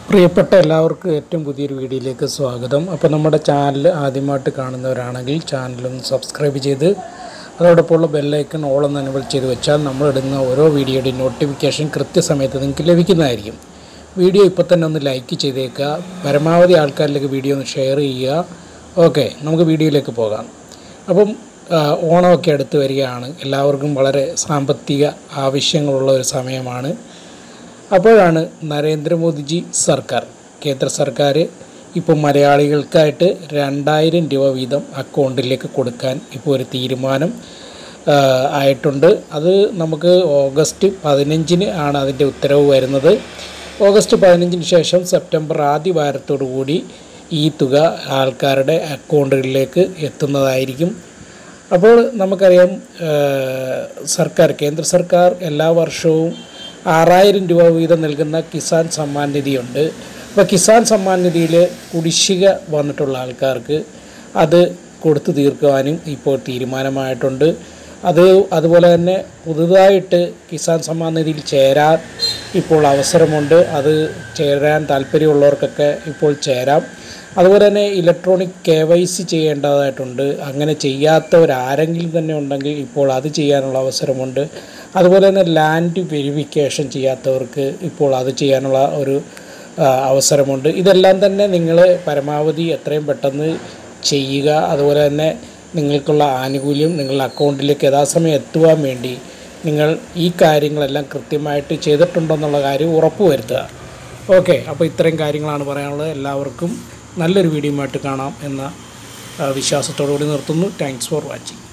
പ്രിയപ്പെട്ട എല്ലാവർക്കും ഏറ്റവും പുതിയൊരു വീഡിയോയിലേക്ക് സ്വാഗതം അപ്പോൾ നമ്മുടെ ചാനൽ ആദ്യമായിട്ട് കാണുന്നവരാണെങ്കിൽ ചാനലൊന്ന് സബ്സ്ക്രൈബ് ചെയ്ത് അതോടൊപ്പമുള്ള ബെല്ലൈക്കൺ ഓളൊന്ന് എനബിൾ ചെയ്ത് വെച്ചാൽ നമ്മളിടുന്ന ഓരോ വീഡിയോയുടെയും നോട്ടിഫിക്കേഷൻ കൃത്യസമയത്ത് നിങ്ങൾക്ക് ലഭിക്കുന്നതായിരിക്കും വീഡിയോ ഇപ്പോൾ തന്നെ ഒന്ന് ലൈക്ക് ചെയ്തേക്കുക പരമാവധി ആൾക്കാരിലേക്ക് വീഡിയോ ഒന്ന് ഷെയർ ചെയ്യുക ഓക്കെ നമുക്ക് വീഡിയോയിലേക്ക് പോകാം അപ്പം ആ, ഓണമൊക്കെ അടുത്ത് വരികയാണ് എല്ലാവർക്കും വളരെ സാമ്പത്തിക ആവശ്യങ്ങളുള്ള ഒരു സമയമാണ് അപ്പോഴാണ് നരേന്ദ്രമോദിജി സർക്കാർ കേന്ദ്ര സർക്കാർ ഇപ്പോൾ മലയാളികൾക്കായിട്ട് രണ്ടായിരം രൂപ വീതം അക്കൗണ്ടിലേക്ക് കൊടുക്കാൻ ഇപ്പോൾ ഒരു തീരുമാനം ആ, ആയിട്ടുണ്ട് അത് നമുക്ക് ഓഗസ്റ്റ് പതിനഞ്ചിന് ആണ് അതിൻ്റെ ഉത്തരവ് വരുന്നത് ഓഗസ്റ്റ് പതിനഞ്ചിന് ശേഷം സെപ്റ്റംബർ ആദ്യ വാരത്തോടു കൂടി ഈ തുക ആൾക്കാരുടെ അക്കൗണ്ടുകളിലേക്ക് എത്തുന്നതായിരിക്കും അപ്പോൾ നമുക്കറിയാം ആ, സർക്കാർ കേന്ദ്ര സർക്കാർ എല്ലാ വർഷവും ആറായിരം രൂപ വീതം നൽകുന്ന കിസാൻ സമ്മാൻ നിധിയുണ്ട് അപ്പോൾ കിസാൻ സമ്മാൻ നിധിയിൽ കുടിശ്ശിക വന്നിട്ടുള്ള ആൾക്കാർക്ക് അത് കൊടുത്തു തീർക്കുവാനും ഇപ്പോൾ തീരുമാനമായിട്ടുണ്ട് അത് അതുപോലെ തന്നെ പുതുതായിട്ട് കിസാൻ സമ്മാൻ നിധിയിൽ ചേരാൻ ഇപ്പോൾ അവസരമുണ്ട് അത് ചേരാൻ താല്പര്യമുള്ളവർക്കൊക്കെ ഇപ്പോൾ ചേരാം അതുപോലെ തന്നെ ഇലക്ട്രോണിക് കെ വൈ സി ചെയ്യേണ്ടതായിട്ടുണ്ട് അങ്ങനെ ചെയ്യാത്തവരാരെങ്കിലും തന്നെ ഉണ്ടെങ്കിൽ ഇപ്പോൾ അത് ചെയ്യാനുള്ള അവസരമുണ്ട് അതുപോലെ തന്നെ ലാൻഡ് വെരിഫിക്കേഷൻ ചെയ്യാത്തവർക്ക് ഇപ്പോൾ അത് ചെയ്യാനുള്ള ഒരു ആ, അവസരമുണ്ട് ഇതെല്ലാം തന്നെ നിങ്ങൾ പരമാവധി എത്രയും പെട്ടെന്ന് ചെയ്യുക അതുപോലെ തന്നെ നിങ്ങൾക്കുള്ള ആനുകൂല്യം നിങ്ങളുടെ അക്കൗണ്ടിലേക്ക് യഥാസമയം എത്തുവാൻ വേണ്ടി നിങ്ങൾ ഈ കാര്യങ്ങളെല്ലാം കൃത്യമായിട്ട് ചെയ്തിട്ടുണ്ടെന്നുള്ള കാര്യം ഉറപ്പുവരുത്തുക ഓക്കെ അപ്പോൾ ഇത്രയും കാര്യങ്ങളാണ് പറയാനുള്ളത് എല്ലാവർക്കും നല്ലൊരു വീഡിയോയുമായിട്ട് കാണാം എന്ന ആ, വിശ്വാസത്തോടു കൂടി നിർത്തുന്നു താങ്ക്സ് ഫോർ വാച്ചിങ്